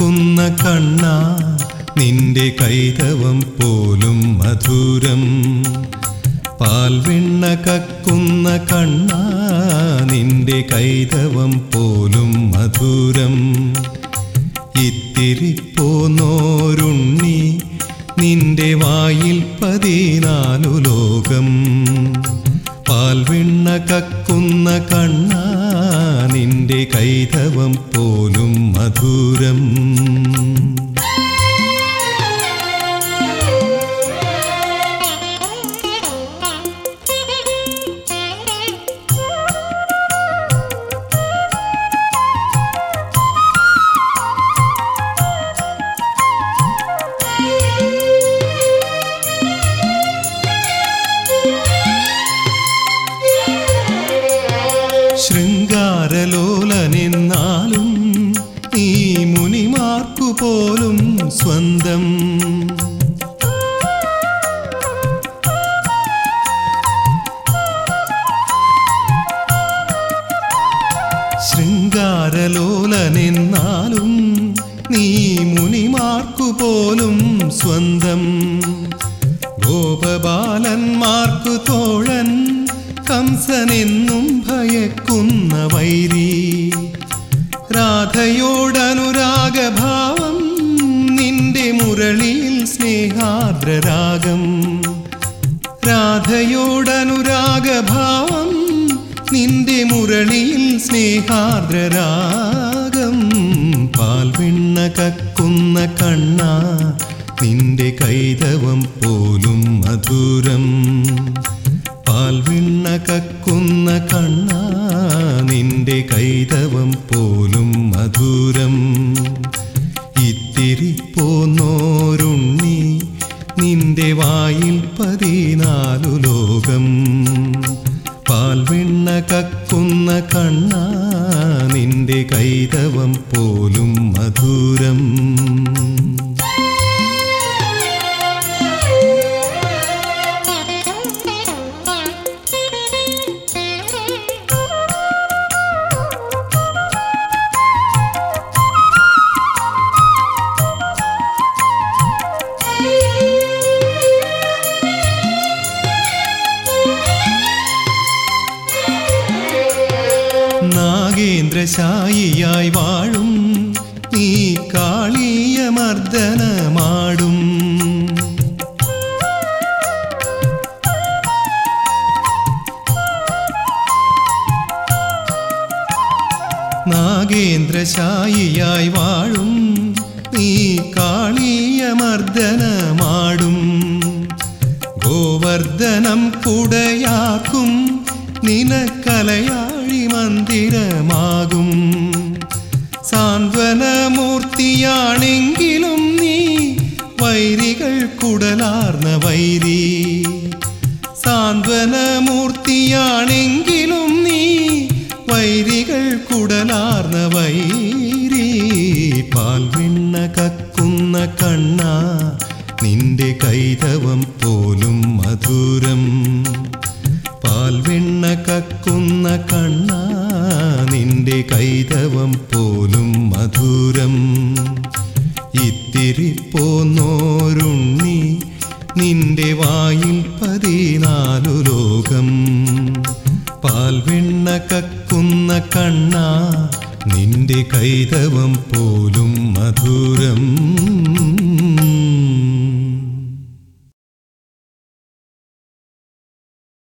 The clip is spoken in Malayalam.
കക്കുന്ന കണ്ണ നിന്റെ കൈതവം പോലും മധുരം പാൽവെണ്ണ കക്കുന്ന കണ്ണ നിന്റെ കൈതവം പോലും മധുരം ഇത്തിരി പോന്നോരുണ്ണി നിന്റെ വായിൽ പതിനാലു ലോകം പാൽവെണ്ണ കക്കുന്ന കണ്ണ നിന്റെ കൈതവം പോലും മധുരം ശൃംഗാരലോലനെന്നാലും ഈ മുനിമാർക്കു പോലും സ്വന്തം ശൃംഗാരലോലനെന്നാലും നീ മുനിമാർക്കു പോലും സ്വന്തം ഗോപബാലന്മാർക്കു തോഴൻ കംസനെന്നും ഭയക്കുന്ന വൈരി രാധയോടനുരാഗഭാവം നിന്റെ മുരളിയിൽ സ്നേഹാർദ്രരാഗം രാധയോടനുരാഗഭാവം നിന്റെ മുരളിയിൽ സ്നേഹാർദ്രരാഗം പാൽവെണ്ണ കക്കുന്ന കണ്ണ നിന്റെ കൈതവം പോലും മധുരം പാൽവെണ്ണ കക്കുന്ന കണ്ണ നിന്റെ കൈതവം പോലും മധുരം ഇത്തിരി പോന്നോരുണ്ണി നിന്റെ വായിൽ പതിനാലു ലോകം പാൽവെണ്ണ കക്കുന്ന കണ്ണ നിന്റെ കൈതവം പോലും മധുരം നാഗേന്ദ്രശായിയായി വാഴും നീ കാളീയ മർദ്ദനമാടും നാഗേന്ദ്രശായിയായി വാഴും നീ കാളീയ മർദ്ദനമാടും ഗോവർദ്ധനം കുടയാക്കും നിനക്കലയാഴി മന്ദിരമാകും സാന്ത്വനമൂർത്തിയാണെങ്കിലും നീ വൈരികൾ കുടലാർന്ന വൈരി സാന്ത്വനമൂർത്തിയാണെങ്കിലും നീ വൈരികൾ കുടലാർന്ന വൈരി പാൽവെണ്ണ കക്കുന്ന കണ്ണ നിന്റെ കൈതവം പോലും മധുരം പാൽവെണ്ണ കക്കുന്ന കണ്ണ നിന്റെ കൈതവം പോലും മധുരം ഇത്തിരി പോന്നോരുണ്ണി നിന്റെ വായിൽ പതിനാലു ലോകം പാൽവെണ്ണ കക്കുന്ന കണ്ണ നിന്റെ കൈതവം പോലും മധുരം